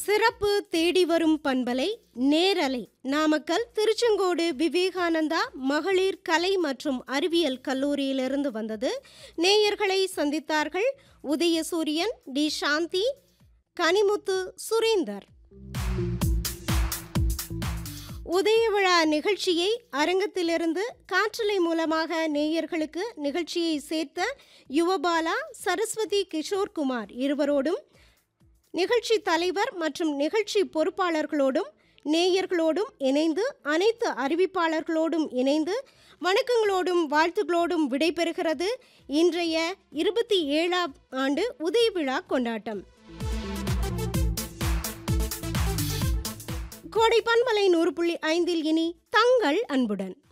சிறப்பு தேடி வரும் பண்பலை நேரலை நாமக்கல் திருச்செங்கோடு விவேகானந்தா மகளிர் கலை மற்றும் அறிவியல் கல்லூரியிலிருந்து வந்தது நேயர்களை சந்தித்தார்கள் உதயசூரியன் டி சாந்தி கனிமுத்து சுரேந்தர் உதய விழா நிகழ்ச்சியை அரங்கத்திலிருந்து காற்றலை மூலமாக நேயர்களுக்கு நிகழ்ச்சியை சேர்த்த யுவபாலா சரஸ்வதி கிஷோர்குமார் இருவரோடும் நிகழ்ச்சி தலைவர் மற்றும் நிகழ்ச்சி பொறுப்பாளர்களோடும் நேயர்களோடும் இணைந்து அனைத்து அறிவிப்பாளர்களோடும் இணைந்து வணக்கங்களோடும் வாழ்த்துகளோடும் விடைபெறுகிறது இன்றைய இருபத்தி ஏழாம் ஆண்டு உதய விழா கொண்டாட்டம் கோடை பண்பலை நூறு புள்ளி ஐந்தில் இனி தங்கள் அன்புடன்